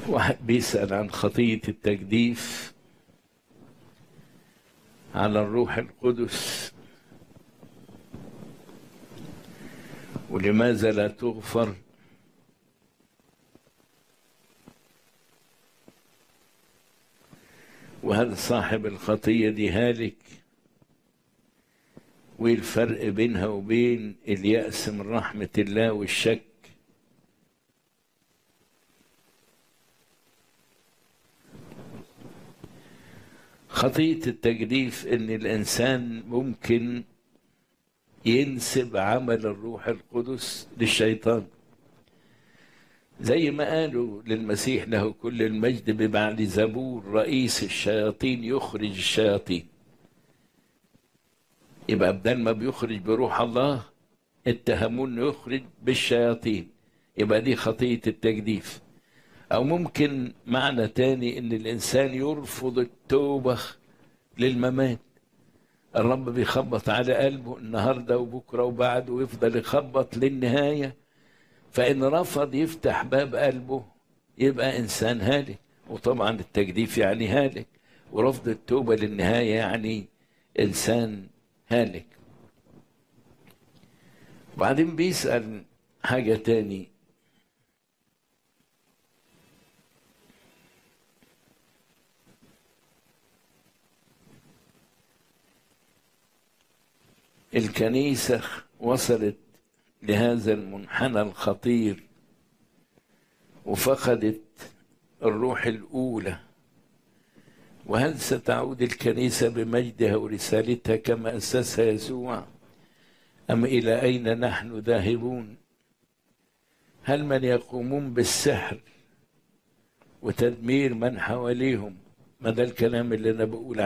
واحد بيسأل عن خطية التجديف على الروح القدس ولماذا لا تغفر وهل صاحب الخطية دي هالك وايه الفرق بينها وبين اليأس من رحمة الله والشك خطية التجديف ان الانسان ممكن ينسب عمل الروح القدس للشيطان زي ما قالوا للمسيح له كل المجد ببعل زبور رئيس الشياطين يخرج الشياطين يبقى بدل ما بيخرج بروح الله اتهموه انه يخرج بالشياطين يبقى دي خطية التجديف او ممكن معنى تاني ان الانسان يرفض التوبة للممات الرب بيخبط على قلبه النهارده وبكره وبعده ويفضل يخبط للنهايه فان رفض يفتح باب قلبه يبقى انسان هالك وطبعا التجديف يعني هالك ورفض التوبه للنهايه يعني انسان هالك وبعدين بيسال حاجه تاني الكنيسة وصلت لهذا المنحنى الخطير وفقدت الروح الأولى وهل ستعود الكنيسة بمجدها ورسالتها كما أسسها يسوع أم إلى أين نحن ذاهبون هل من يقومون بالسحر وتدمير من حواليهم ما ده الكلام اللي أنا بقول